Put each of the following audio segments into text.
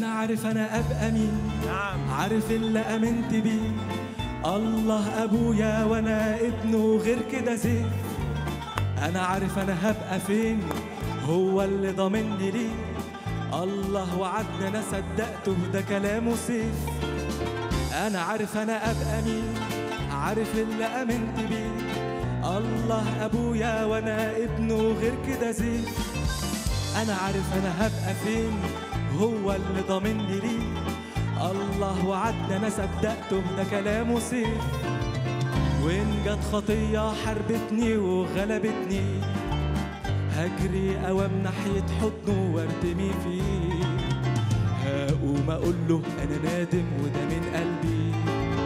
انا عارف انا ابقى مين نعم عارف اللي امنت بيه الله ابويا وانا ابنه غير كده زين انا عارف انا هبقى فين هو اللي ضامني ليه الله وعدنا انا صدقته ده كلامه سيف انا عارف انا ابقى مين عارف اللي امنت بيه الله ابويا وانا ابنه غير كده زين انا عارف انا هبقى فين هو اللي ضامني ليه الله وعدنا انا صدقته ده كلامه سيف وان جت خطيه حربتني وغلبتني هجري اوام ناحيه حضنه وارتمي فيه هقوم اقول له انا نادم وده من قلبي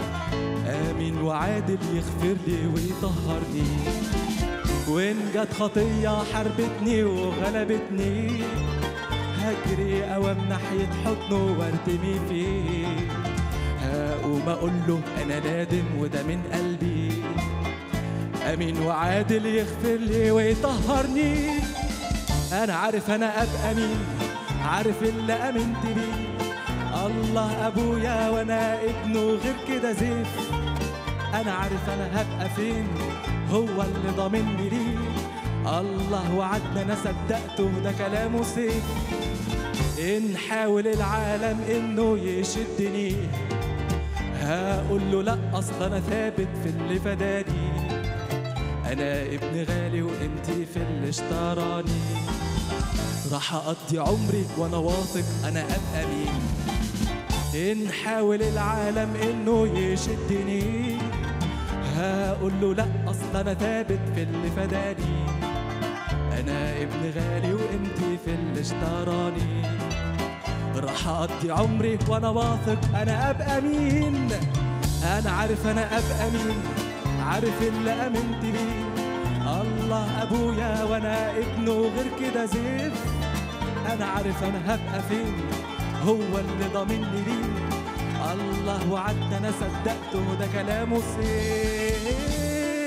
امين وعادل يغفر لي ويطهرني وان جت خطيه حربتني وغلبتني هجري اوام ناحيه حضنه وارتمي فيه هقوم اقول له انا نادم وده من قلبي امين وعادل يغفر لي ويطهرني انا عارف انا ابقى مين عارف اللي امنت بيه الله ابويا وانا ابنه غير كده زيف انا عارف انا هبقى فين هو اللي ضامني ليه الله وعدنا انا صدقته ده كلامه سيف ان حاول العالم انه يشدني هقول له لا اصل انا ثابت في اللي فداني انا ابن غالي وانتي في اللي اشتراني راح اقضي عمري وانا واثق انا ابقى مين ان حاول العالم انه يشدني هقول له لا اصل انا ثابت في اللي فداني انا ابن غالي وانتي في اللي اشتراني راح اقضي عمري وانا واثق انا ابقى مين انا عارف انا ابقى مين عارف اللي امنت بيه الله ابويا وانا ابنه غير كده زيف انا عارف انا هبقى فين هو اللي ضامني ليه الله وعدنا انا صدقته ده كلامه سيف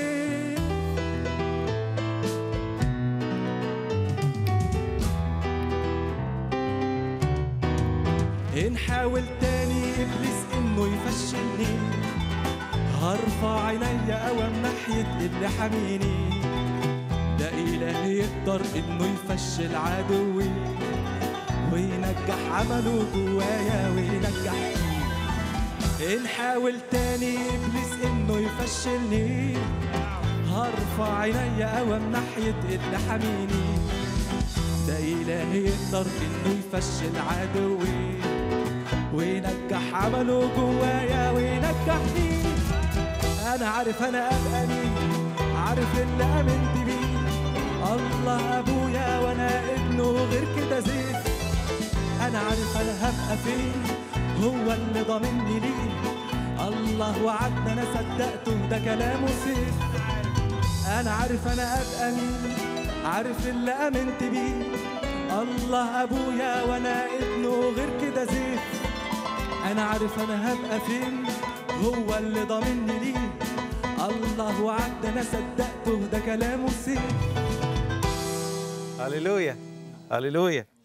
إن حاول تاني إبليس إنه يفشلني هرفع عيني أوام ناحية اللي حاميني ده إله يقدر إنه يفشل عدوي وينجح عمله جوايا وينجح فيه إن حاول تاني إبليس إنه يفشلني هرفع عيني أوام ناحية اللي حاميني ده إله يقدر إنه يفشل عدوي وينجح عمله جوايا وينجحني أنا عارف أنا أبقى مين عارف اللي آمنت بيه الله أبويا وأنا ابنه غير كده زيت أنا عارف أنا هبقى فين هو اللي ضامني ليه الله وعدنا أنا صدقته ده كلامه سيف أنا عارف أنا أبقى مين عارف اللي آمنت بيه الله أبويا وأنا ابنه غير كده زيت أنا عارف أنا هبقى فين هو اللي ضامني ليه الله وعد أنا صدقته ده كلامه سيف هللويا هللويا